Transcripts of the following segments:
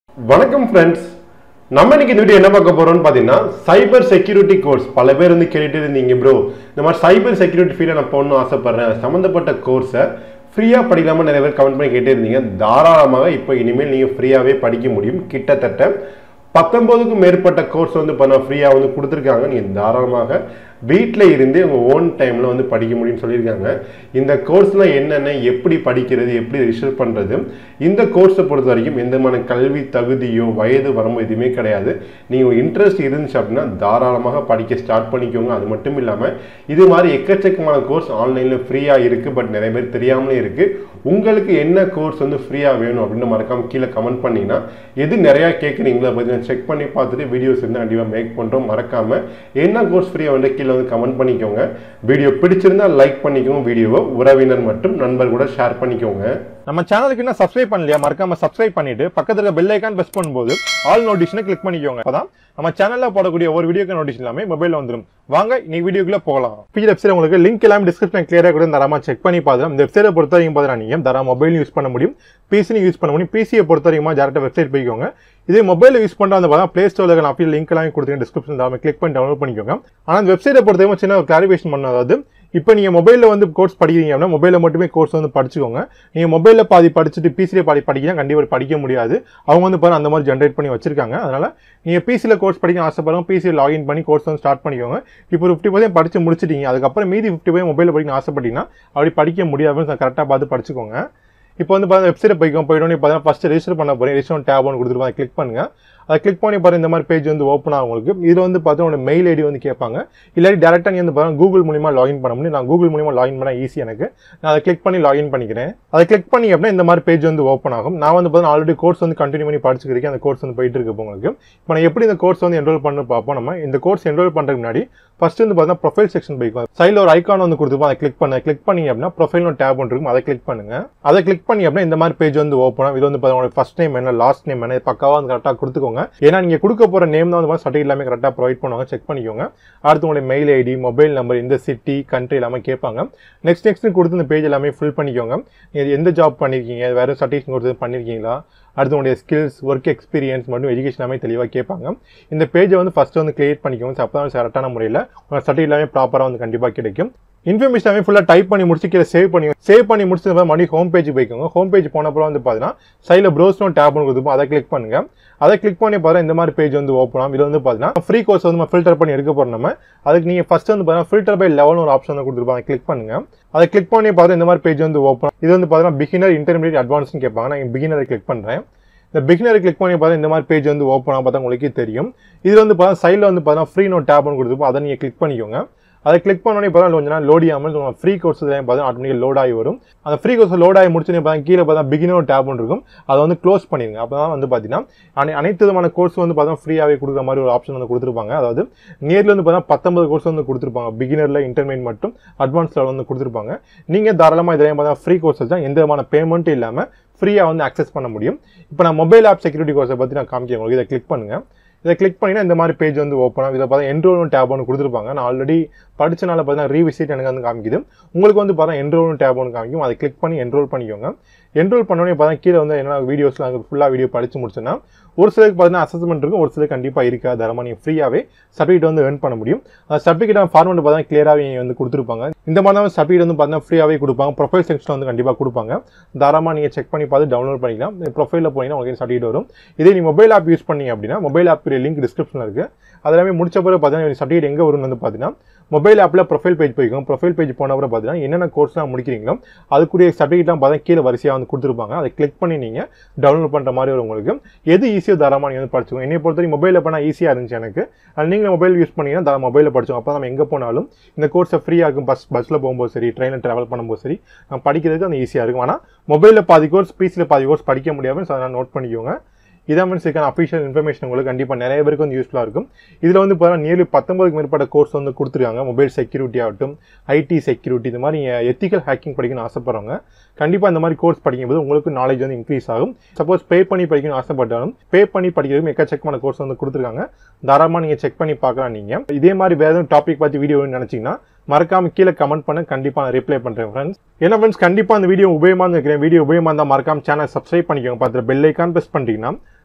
வணக்கம் ஃப்ரெண்ட்ஸ் நம்ம இன்னைக்கு இந்த வீடியோ என்ன பார்க்க போறோம்னு பார்த்தீங்கன்னா சைபர் செக்யூரிட்டி கோர்ஸ் பல பேர் வந்து கேட்டுட்டு இருந்தீங்க ப்ரோ இந்த மாதிரி சைபர் செக்யூரிட்டி ஃபீல்டில் நான் போகணும்னு ஆசைப்படுறேன் சம்மந்தப்பட்ட கோர்ஸை ஃப்ரீயாக படிக்கலாமா நிறைய பேர் கமெண்ட் பண்ணி கேட்டே இருந்தீங்க தாராளமாக இப்போ இனிமேல் நீங்கள் ஃப்ரீயாகவே படிக்க முடியும் கிட்டத்தட்ட பத்தொம்போதுக்கும் மேற்பட்ட கோர்ஸ் வந்து பண்ண ஃப்ரீயாக வந்து கொடுத்துருக்காங்க நீங்கள் தாராளமாக வீட்டில் இருந்தே உங்கள் ஓன் டைமில் வந்து படிக்க முடியும்னு சொல்லியிருக்காங்க இந்த கோர்ஸ்லாம் என்னென்ன எப்படி படிக்கிறது எப்படி ரிசர்ச் பண்ணுறது இந்த கோர்ஸை பொறுத்த வரைக்கும் எந்த விதமான கல்வி தகுதியோ வயது வரம்போ எதுவுமே கிடையாது நீங்கள் இன்ட்ரெஸ்ட் இருந்துச்சு அப்படின்னா தாராளமாக படிக்க ஸ்டார்ட் பண்ணிக்கோங்க அது மட்டும் இல்லாமல் இது மாதிரி எக்கச்சக்கமான கோர்ஸ் ஆன்லைனில் ஃப்ரீயாக இருக்குது பட் நிறைய பேர் தெரியாமலே இருக்குது உங்களுக்கு என்ன கோர்ஸ் வந்து ஃப்ரீயாக வேணும் அப்படின்னு மறக்காம கீழே கமெண்ட் பண்ணிங்கன்னா எது நிறையா கேட்குறீங்களா பற்றி நான் செக் பண்ணி பார்த்துட்டு வீடியோஸ் வந்து கண்டிப்பாக மேக் பண்ணுறோம் மறக்காமல் என்ன கோர்ஸ் ஃப்ரீயாக வந்து கீழே வந்து கமெண்ட் பண்ணிக்கோங்க வீடியோ பிடிச்சிருந்தா லைக் பண்ணிக்கோங்க வீடியோவை உறவினர் மற்றும் நண்பர் கூட ஷேர் பண்ணிக்கோங்க நம்ம சேனலுக்கு இன்னும் சப்ஸ்கிரைப் பண்ணலையா மறக்காம சப்ஸ்கிரைப் பண்ணிட்டு பக்கத்துல இருக்க பெல் ஐக்கான் பிரஸ் பண்ணும்போது ஆல் நோட்டிஷனை கிளிக் பண்ணிக்கோங்க அப்பதான் நம்ம சேனல்ல போடக்கூடிய ஒரு வீடியோக்கு நோட்டிஷன் எல்லாமே மொபைல்ல வந்துடும் வாங்க இன்னைக்கு வீடியோக்குள்ள போகலாம் பி வெப்சைட் உங்களுக்கு லிங்க் எல்லாமே டிஸ்கிரிப்ஷன் கிளியரா கூட தரமா செக் பண்ணி பார்த்துலாம் இந்த வெப்சைட்டை பொறுத்த வரைக்கும் பார்த்தீங்கன்னா நீங்க தரா மொபைல் யூஸ் பண்ண முடியும் பிசினி யூஸ் பண்ண முடியும் பிசியை பொறுத்த வரைக்கும் டேரக்டா வெப்சைட் போய்க்கோங்க இதே மொபைல் யூஸ் பண்ணுற அந்த பார்த்தா பிளே ஸ்டோர்ல நான் அப்படியே லிங்க் எல்லாமே கொடுத்துருக்கேன் டிஸ்கிரிப்ஷன் எல்லாமே கிளிக் பண்ணி டவுன்லோட் பண்ணிக்கோங்க ஆனால் இந்த வெப்சைட்டை பொறுத்த வரைக்கும் சின்ன ஒரு கிளாரிஃபிகேஷன் பண்ண அதாவது இப்போ நீங்கள் மொபைலில் வந்து கோர்ஸ் படிக்கிறீங்க அப்படின்னா மொபைலில் மட்டுமே கோர்ஸ் வந்து படிச்சுக்கோங்க நீங்கள் மொபைலில் பாதி படிச்சுட்டு பிசியில் பாதி படிக்கலாம் கண்டிப்பாக படிக்க முடியாது அவங்க வந்து பாருங்க அந்த மாதிரி ஜென்ரேட் பண்ணி வச்சிருக்காங்க அதனால் நீங்கள் பிசியில் கோர்ஸ் படிக்க ஆசைப்படுறோம் பிசியில் லாகின் பண்ணி கோர்ஸ் வந்து ஸ்டார்ட் பண்ணிக்கோங்க இப்போ ஒரு ஃபிஃப்டி பர்சன்ட் படிச்சு முடிச்சிட்டீங்க அதுக்கப்புறம் மீதி ஃபிஃப்டி பர்சன்ட் மொபைலில் படிக்க ஆசைப்பட்டீங்கன்னா அப்படி படிக்க முடியாதுன்னு கரெக்டாக பார்த்து படிச்சுக்கோங்க இப்போ வந்து பார்த்தா வெப்சைட் போய்க்கோங்க போயிட்டோன்னே பார்த்தீங்கன்னா ஃபஸ்ட்டு ரெஜிஸ்டர் பண்ண போகிறேன் ரெஜிஸ்டர் டேப் ஒன்று கொடுத்துருப்பாங்க கிளிக் பண்ணுங்க அதை கிளிக் பண்ணி பாருங்க இந்த மாதிரி பேஜ் வந்து ஓப்பன் ஆகும் உங்களுக்கு இதில் வந்து பார்த்தீங்கன்னா மெயில் ஐடி வந்து கேட்பாங்க இல்லாட்டி டேரெக்டாக நீ வந்து பாருங்க கூகுள் மூலியமாக லாகின் பண்ண முடியும் நான் கூகுள் மூலியமாக லாகின் பண்ண ஈஸி எனக்கு நான் அதை கிளிக் பண்ணி லாகின் பண்ணிக்கிறேன் அதை கிளிக் பண்ணி அப்படின்னா இந்த மாதிரி பேஜ் வந்து ஓப்பன் ஆகும் நான் வந்து பார்த்தீங்கன்னா ஆல்ரெடி கோர்ஸ் வந்து கண்டினியூ பண்ணி படிச்சுக்கிறேன் அந்த கோர்ஸ் வந்து போயிட்டு இருக்கு இப்போ உங்களுக்கு இப்போ நான் எப்படி இந்த கோர்ஸ் வந்து என்ரோல் பண்ணு பார்ப்போம் நம்ம இந்த கோர்ஸ் என்ரோல் பண்ணுறதுக்கு முன்னாடி ஃபர்ஸ்ட் வந்து பார்த்தீங்கன்னா ப்ரொஃபைல் செக்ஷன் போய்க்கும் சைடில் ஒரு ஐக்கான் வந்து கொடுத்துருப்போம் அதை கிளிக் பண்ண கிளிக் பண்ணி அப்படின்னா ப்ரொஃபைல் டேப் ஒன்று இருக்கும் அதை கிளிக் பண்ணுங்க அதை கிளிக் பண்ணி அப்படின்னா இந்த மாதிரி பேஜ் வந்து ஓப்பன் ஆகும் இது வந்து பார்த்தீங்கன்னா ஃபர்ஸ்ட் நேம் என்ன லாஸ்ட் நேம் என்ன பக்காவாக வந்து கரெக்டாக கொடுத்துக்கோங்க ஏன்னா நீங்கள் கொடுக்க போகிற நேம் தான் வந்து சர்டிஃபிகேட் எல்லாமே கரெக்டாக ப்ரொவைட் பண்ணுவாங்க செக் பண்ணிக்கோங்க அடுத்து உங்களுடைய மெயில் ஐடி மொபைல் நம்பர் இந்த சிட்டி கண்ட்ரி எல்லாமே கேட்பாங்க நெக்ஸ்ட் நெக்ஸ்ட் கொடுத்து இந்த பேஜ் எல்லாமே ஃபில் பண்ணிக்கோங்க நீங்கள் எந்த ஜாப் பண்ணியிருக்கீங்க வேறு சர்டிஃபிகேட் கொடுத்து பண்ணியிருக்கீங்களா அடுத்து உங்களுடைய ஸ்கில்ஸ் ஒர்க் எக்ஸ்பீரியன்ஸ் மற்றும் எஜுகேஷன் எல்லாமே தெளிவாக கேட்பாங்க இந்த பேஜை வந்து ஃபஸ்ட்டு வந்து கிரியேட் பண்ணிக்கோங்க அப்போ தான் கரெக்டான முறையில் உங்கள் சர்டிஃபிகேட் எல்லாமே ப்ராப்பராக வந்து கண்டிப்பாக கிடைக்கும் இன்ஃபர்மேஷன் எல்லாமே ஃபுல்லாக டைப் பண்ணி முடிச்சு கீழே சேவ் பண்ணி சேவ் பண்ணி முடிச்சது மறுபடி ஹோம் பேஜ் போய்க்கோங்க ஹோம் பேஜ் போனப்பறம் வந்து பார்த்தீங்கன்னா சைடில் ப்ரோஸ்னோ டேப் ஒன்று கொடுத்துப்போம் அதை கிளிக் பண்ணுங்க அதை கிளிக் பண்ணி பார்த்தா இந்த மாதிரி பேஜ் வந்து ஓப்பன் ஆகும் இது வந்து பார்த்தீங்கன்னா ஃப்ரீ கோர்ஸ் வந்து நம்ம ஃபில்டர் பண்ணி எடுக்க போகிறோம் நம்ம அதுக்கு நீங்கள் ஃபஸ்ட் வந்து பார்த்தீங்கன்னா ஃபில்டர் பை லெவல் ஒரு ஆப்ஷன் வந்து கொடுத்துருப்பாங்க கிளிக் பண்ணுங்க அதை கிளிக் பண்ணி பார்த்தா இந்த மாதிரி பேஜ் வந்து ஓப்பன் இது வந்து பார்த்தீங்கன்னா பிகினர் இன்டர்மீடியட் அட்வான்ஸ்னு கேட்பாங்க நான் பிகினரை கிளிக் பண்ணுறேன் இந்த பிகினர் கிளிக் பண்ணி பார்த்தா இந்த மாதிரி பேஜ் வந்து ஓப்பன் ஆகும் பார்த்தா உங்களுக்கே தெரியும் இது வந்து பார்த்தா சைடில் வந்து பார்த்தா ஃப்ரீ நோட் டேப் ஒன்று கொடுத்துருப்போம் அதை நீங்கள் கிளிக் பண்ணிக்கோங்க அதை கிளிக் பண்ணோடனே பார்த்தா கொஞ்சம் நேரம் லோடி ஆகாமல் ஃப்ரீ கோர்ஸ் பார்த்தா ஆட்டோமேட்டிக் லோட் ஆகி வரும் அந்த ஃப்ரீ கோர்ஸ் லோட் ஆகி முடிச்சுன்னு பார்த்தா கீழே பார்த்தா பிகினர் டேப் ஒன்று இருக்கும் அதை வந்து க்ளோஸ் பண்ணிடுங்க அப்போ தான் வந்து பார்த்தீங்கன்னா அனை அனைத்து விதமான கோர்ஸ் வந்து பார்த்தா ஃப்ரீயாகவே கொடுக்குற மாதிரி ஒரு ஆப்ஷன் வந்து கொடுத்துருப்பாங்க அதாவது நேரில் வந்து பார்த்தா பத்தொன்பது கோர்ஸ் வந்து கொடுத்துருப்பாங்க பிகினரில் இன்டர்மீடியட் மட்டும் அட்வான்ஸ் லெவல் வந்து கொடுத்துருப்பாங்க நீங்கள் தாராளமாக இதில் பார்த்தா ஃப்ரீ கோர்ஸஸ் தான் எந்த விதமான பேமெண்ட்டும் இல்லாமல் ஃப்ரீயாக வந்து அக்சஸ் பண்ண முடியும் இப்போ நான் மொபைல் ஆப் செக்யூரிட்டி கோர்ஸை பற்றி நான் காமிக்கிறேன் உங்களுக்கு இதை கிளிக் பண்ணுங்கள் இதை கிளிக் பண்ணினா இந்த மாதிரி பேஜ் வந்து ஓப்பன் ஆகும் இதை பார்த்தா என்ரோல் டேப் ஒன்று கொடுத்துருப்பாங்க நான் ஆல்ரெடி படிச்சனால பார்த்தீங்கன்னா ரீவிசிட் எனக்கு வந்து காமிக்குது உங்களுக்கு வந்து பார்த்தா என்ரோல் டேப் ஒன்று காமிக்கும் அதை கிளிக் பண்ணி என்ரோல் பண்ணிக்கோங்க என்ரோல் பண்ணோடனே பார்த்தா கீழே வந்து என்ன வீடியோஸ்லாம் அங்கே ஃபுல்லாக வீடியோ படிச்சு முடிச்சுன்னா ஒரு சிலருக்கு பார்த்தீங்கன்னா அசஸ்மெண்ட் இருக்கும் ஒரு சிலருக்கு கண்டிப்பாக இருக்காது தரமாக நீங்கள் ஃப்ரீயாகவே சர்டிஃபிகேட் வந்து ஏர்ன் பண்ண முடியும் அந்த சர்டிஃபிகேட் ஃபார்மெட் பார்த்தா கிளியராகவே வந்து கொடுத்துருப்பாங்க இந்த மாதிரி தான் சர்டிஃபிகேட் வந்து பார்த்தீங்கன்னா ஃப்ரீயாகவே கொடுப்பாங்க ப்ரொஃபைல் செக்ஷன் வந்து கண்டிப்பாக கொடுப்பாங்க தாராளமாக நீங்கள் செக் பண்ணி பார்த்து டவுன்லோட் பண்ணிக்கலாம் ப்ரொஃபைலில் போனீங்கன்னா உங்களுக்கு சர்டிஃபிகேட் வரும் இதே நீ மொபைல் ஆப் யூஸ் பண்ணீங்க அப்படின்னா மொபைல் ஆப் லிங்க் டிஸ்கிரிப்ஷனில் இருக்குது அதெல்லாமே முடிச்ச பிறகு பார்த்தீங்கன்னா சர்டிஃபிகேட் எங்கே வரும்னு வந்து பார்த்தீங்கன்னா மொபைல் ஆப்பில் ப்ரொஃபைல் பேஜ் போய்க்கும் ப்ரொஃபைல் பேஜ் போன அப்புறம் பார்த்தீங்கன்னா என்னென்ன கோர்ஸ்லாம் முடிக்கிறீங்களோ அதுக்குரிய சர்டிஃபிகேட்லாம் பார்த்தா கீழே வரிசையாக வந்து கொடுத்துருப்பாங்க அதை கிளிக் பண்ணி நீங்கள் டவுன்லோட் பண்ணுற மாதிரி வரும் உங்களுக்கு எது ஈஸியாக தாராளமாக நீங்கள் வந்து படிச்சுக்கோங்க என்னை பொறுத்தவரைக்கும் மொபைலில் பண்ணால் ஈஸியாக இருந்துச்சு எனக்கு அது நீங்கள் மொபைல் யூஸ் பண்ணீங்கன்னா தாராள மொபைலில் படிச்சோம் அப்போ நம்ம எங்கே போனாலும் இந்த கோர்ஸை ஃப்ரீயாக இருக்கும் பஸ் பஸ்ஸில் போகும்போது சரி ட்ரெயினில் ட்ராவல் பண்ணும்போது சரி நம்ம படிக்கிறதுக்கு அந்த ஈஸியாக இருக்கும் ஆனால் மொபைலில் பாதி கோர்ஸ் பிசியில் பாதி கோர்ஸ் படிக்க முடியாமல் ஸோ அதனால் நோட் பண்ணிக்கோங்க இதான் மீன்ஸ் இதுக்கான அஃபிஷியல் இன்ஃபர்மேஷன் உங்களுக்கு கண்டிப்பாக நிறைய பேருக்கு வந்து யூஸ்ஃபுல்லாக இருக்கும் இதில் வந்து பார்த்தீங்கன்னா நியர்லி பத்தொம்பதுக்கு மேற்பட்ட கோர்ஸ் வந்து கொடுத்துருக்காங்க மொபைல் செக்யூரிட்டி ஆகட்டும் ஐடி செக்யூரிட்டி இந்த மாதிரி எத்திக்கல் ஹேக்கிங் படிக்கணும்னு ஆசைப்படுறவங்க கண்டிப்பாக இந்த மாதிரி கோர்ஸ் படிக்கும்போது உங்களுக்கு நாலேஜ் வந்து இன்க்ரீஸ் ஆகும் சப்போஸ் பே பண்ணி படிக்கணும்னு ஆசைப்பட்டாலும் பே பண்ணி படிக்கிறதுக்கு எக்கச்சக்கமான கோர்ஸ் வந்து கொடுத்துருக்காங்க தாராளமாக நீங்கள் செக் பண்ணி பார்க்கலாம் நீங்கள் இதே மாதிரி வேறு எதுவும் டாபிக் பார்த்து வீடியோ நினச்சிங்கன்னா மறக்காம கீழே கமெண்ட் பண்ண கண்டிப்பாக நான் ரிப்ளை பண்ணுறேன் ஃப்ரெண்ட்ஸ் என்ன ஃப்ரெண்ட்ஸ் கண்டிப்பாக அந்த வீடியோ உபயோகமாக இருக்கிறேன் வீடியோ உபயோகமாக இருந்தால் மறக்காம சேனல் சப்ஸ்கிரைப் பண்ணிக்கோங்க பார்த்துட்டு பெல் ஐக்கான் ப்ரெஸ் பண்ணிட்டீங்கன்னா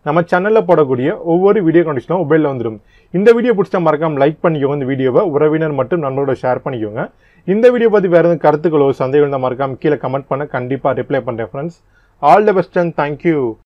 நம்ம சேனலில் போடக்கூடிய ஒவ்வொரு வீடியோ கண்டிஷனும் மொபைலில் வந்துடும் இந்த வீடியோ பிடிச்சா மறக்காம லைக் பண்ணிக்கோங்க இந்த வீடியோவை உறவினர் மற்றும் நண்பரோட ஷேர் பண்ணிக்கோங்க இந்த வீடியோ பற்றி வேறு எதுவும் கருத்துக்களோ சந்தேகம் இருந்தால் மறக்காம கீழே கமெண்ட் பண்ண கண்டிப்பாக ரிப்ளை பண்ணுறேன் friends all the best and thank you